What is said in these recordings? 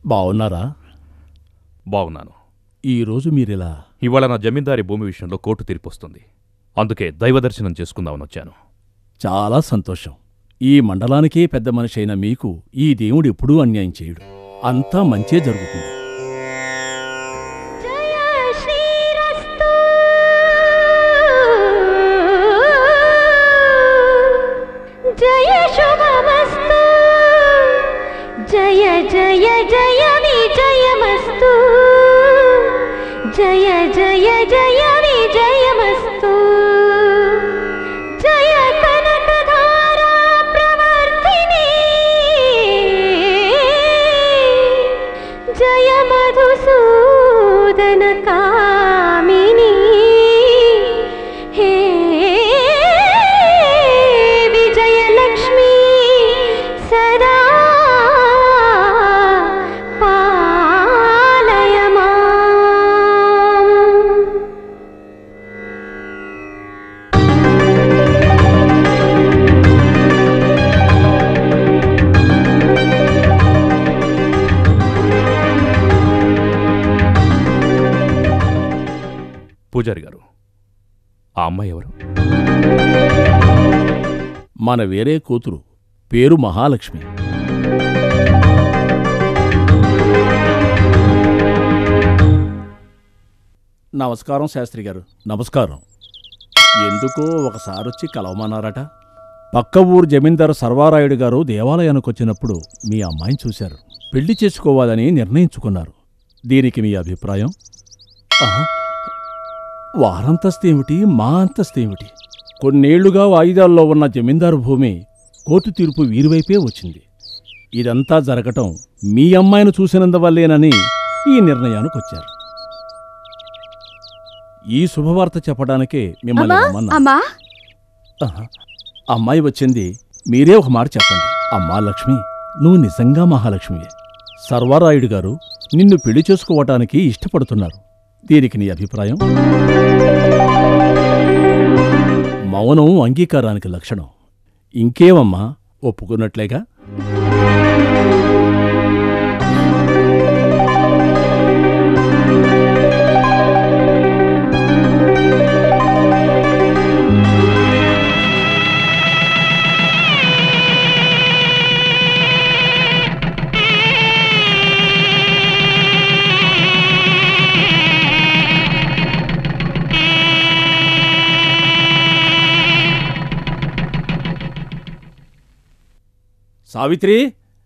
బావున్నారా బాగున్నాను ఈరోజు మీరిలా ఇవాళ నా జమీందారీ భూమి విషయంలో కోర్టు తీర్పు వస్తుంది అందుకే దైవ దర్శనం చేసుకుందామని వచ్చాను చాలా సంతోషం ఈ మండలానికే పెద్ద మనిషి అయిన మీకు ఈ దేవుడు ఎప్పుడూ అన్యాయం చేయడు అంతా మంచే జరుగుతుంది జయ శ్రీరస్తు జయ శుభమస్తు జయ జయ జయ విజయమస్తు జయ జయ జయ విజయమస్తు జయ కనకధారా ప్రవర్తిని జయ మధుసూదన కామిని హే విజయలక్ష్మి సదా పాలయమా పూజారి గారు ఆ అమ్మాయి ఎవరు మన వేరే కూతురు పేరు మహాలక్ష్మి నమస్కారం శాస్త్రి గారు నమస్కారం ఎందుకో ఒకసారొచ్చి కలవమన్నారట పక్క ఊరు జమీందారు సర్వారాయుడు గారు దేవాలయానికి వచ్చినప్పుడు మీ అమ్మాయిని చూశారు పెళ్లి చేసుకోవాలని నిర్ణయించుకున్నారు దీనికి మీ అభిప్రాయం ఆహా, వారంతస్తు ఏమిటి మా అంతస్తు ఏమిటి కొన్నేళ్లుగా వాయిదాల్లో ఉన్న జమీందారు భూమి కోర్టు తీర్పు వీరివైపే వచ్చింది ఇదంతా జరగటం మీ అమ్మాయిని చూసినందువల్లేనని ఈ నిర్ణయానికి వచ్చారు ఈ శుభవార్త చెప్పడానికే మిమ్మల్ని అమ్మా రమ్మన్నా అమ్మా ఆహా, అమ్మాయి వచ్చింది మీరే ఒక మాట చెప్పండి అమ్మా లక్ష్మి నువ్వు నిజంగా మహాలక్ష్మియే సర్వారాయుడు గారు నిన్ను పెళ్లి చేసుకోవటానికి ఇష్టపడుతున్నారు దీనికి నీ అభిప్రాయం మౌనం అంగీకారానికి లక్షణం ఇంకేమమ్మా ఒప్పుకున్నట్లేగా సావిత్రి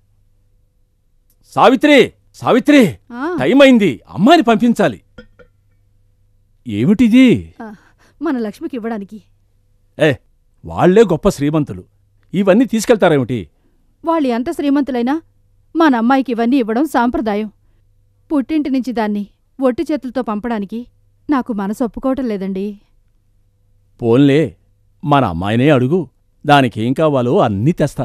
సావిత్రి సావిత్రి ఆ, టైం అయింది అమ్మాయిని పంపించాలి ఏమిటిది ఆ, మన లక్ష్మికి ఇవ్వడానికి ఏ వాళ్లే గొప్ప శ్రీమంతులు ఇవన్నీ తీసుకెళ్తారేమిటి వాళ్ళు ఎంత శ్రీమంతులైనా మన అమ్మాయికి ఇవన్నీ ఇవ్వడం సాంప్రదాయం పుట్టింటి నుంచి దాన్ని ఒట్టి చేతులతో పంపడానికి నాకు మనసు ఒప్పుకోవటం లేదండి పోన్లే మన అమ్మాయినే అడుగు దానికేం కావాలో అన్నీ తెస్తా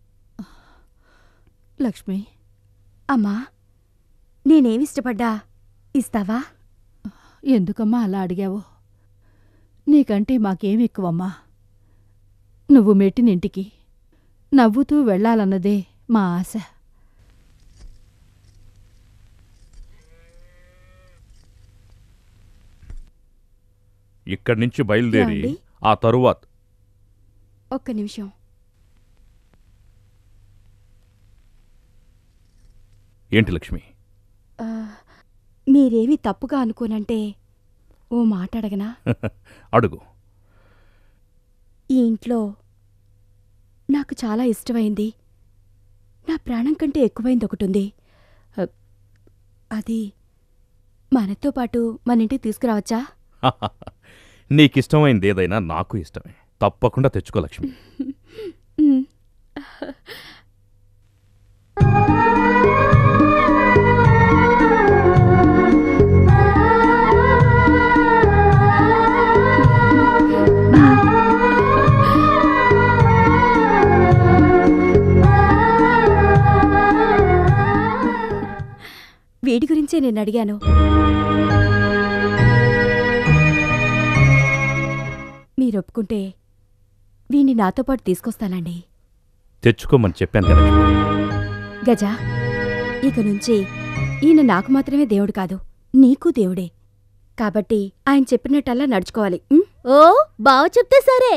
లక్ష్మి అమ్మా నేనేమిష్టపడ్డా ఇస్తావా ఎందుకమ్మా అలా అడిగావు నీకంటే మాకేం ఎక్కువమ్మా నువ్వు మెట్టినింటికి నవ్వుతూ వెళ్ళాలన్నదే మా ఆశ ఇక్కడి నుంచి బయలుదేరి ఏమండి? ఆ తరువాత ఒక్క నిమిషం ఏంటి లక్ష్మి ఆ, మీరేమి తప్పుగా అనుకోనంటే ఓ మాట అడగనా అడుగు ఈ ఇంట్లో నాకు చాలా ఇష్టమైంది నా ప్రాణం కంటే ఎక్కువైంది ఒకటి ఉంది అ, అది మనతో పాటు మన ఇంటికి తీసుకురావచ్చా నీకిష్టమైంది ఏదైనా నాకు ఇష్టమే తప్పకుండా తెచ్చుకో లక్ష్మి ఉమ్. వీడి గురించే నేను అడిగాను మీరు ఒప్పుకుంటే వీణ్ణి నాతో పాటు తీసుకొస్తానండి తెచ్చుకోమని చెప్పాను కదా లక్ష్మి గజ ఇక నుంచి ఈయన నాకు మాత్రమే దేవుడు కాదు నీకు దేవుడే కాబట్టి ఆయన చెప్పినట్టల్లా నడుచుకోవాలి ఉం? ఓ బావ చెప్తే సరే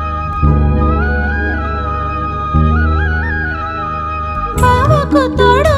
బావకు తోడు